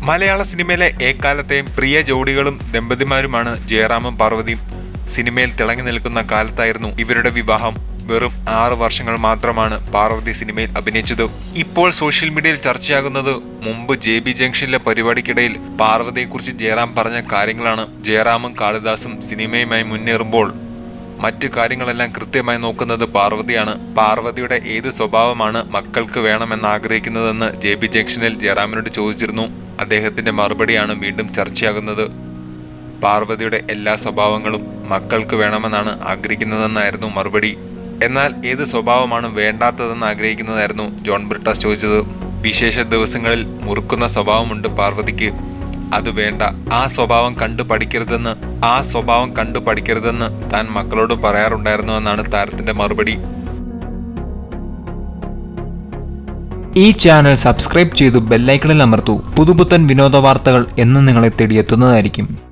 മലയാള സിനിമയിലെ എക്കാലത്തെയും പ്രിയ ജോഡികളും ദമ്പതിമാരുമാണ് ജയറാമും പാർവതിയും സിനിമയിൽ തിളങ്ങി നിൽക്കുന്ന കാലത്തായിരുന്നു ഇവരുടെ വിവാഹം വെറും ആറ് വർഷങ്ങൾ മാത്രമാണ് പാർവതി സിനിമയിൽ അഭിനയിച്ചത് ഇപ്പോൾ സോഷ്യൽ മീഡിയയിൽ ചർച്ചയാകുന്നത് മുമ്പ് ജെ ബി ജംഗ്ഷനിലെ പരിപാടിക്കിടയിൽ പാർവതിയെക്കുറിച്ച് ജയറാം പറഞ്ഞ കാര്യങ്ങളാണ് ജയറാമും കാളിദാസും സിനിമയുമായി മുന്നേറുമ്പോൾ മറ്റു കാര്യങ്ങളെല്ലാം കൃത്യമായി നോക്കുന്നത് പാർവതിയാണ് പാർവതിയുടെ ഏത് സ്വഭാവമാണ് മക്കൾക്ക് വേണമെന്ന് ആഗ്രഹിക്കുന്നതെന്ന് ജെ ബി ജംഗ്ഷനിൽ ജയറാമിനോട് ചോദിച്ചിരുന്നു അദ്ദേഹത്തിന്റെ മറുപടിയാണ് വീണ്ടും ചർച്ചയാകുന്നത് പാർവതിയുടെ എല്ലാ സ്വഭാവങ്ങളും മക്കൾക്ക് വേണമെന്നാണ് ആഗ്രഹിക്കുന്നതെന്നായിരുന്നു മറുപടി എന്നാൽ ഏത് സ്വഭാവമാണ് വേണ്ടാത്തതെന്ന് ആഗ്രഹിക്കുന്നതായിരുന്നു ജോൺ ബ്രിട്ടാസ് ചോദിച്ചത് വിശേഷ ദിവസങ്ങളിൽ മുറുക്കുന്ന സ്വഭാവമുണ്ട് പാർവതിക്ക് അത് വേണ്ട ആ സ്വഭാവം കണ്ടു പഠിക്കരുതെന്ന് ആ സ്വഭാവം കണ്ടു പഠിക്കരുതെന്ന് താൻ മക്കളോട് പറയാറുണ്ടായിരുന്നു എന്നാണ് താരത്തിന്റെ മറുപടി ഈ ചാനൽ സബ്സ്ക്രൈബ് ചെയ്തു ബെല്ലൈക്കണിൽ അമർത്തൂ പുതുപുത്തൻ വിനോദ വാർത്തകൾ എന്ന് നിങ്ങളെ തേടിയെത്തുന്നതായിരിക്കും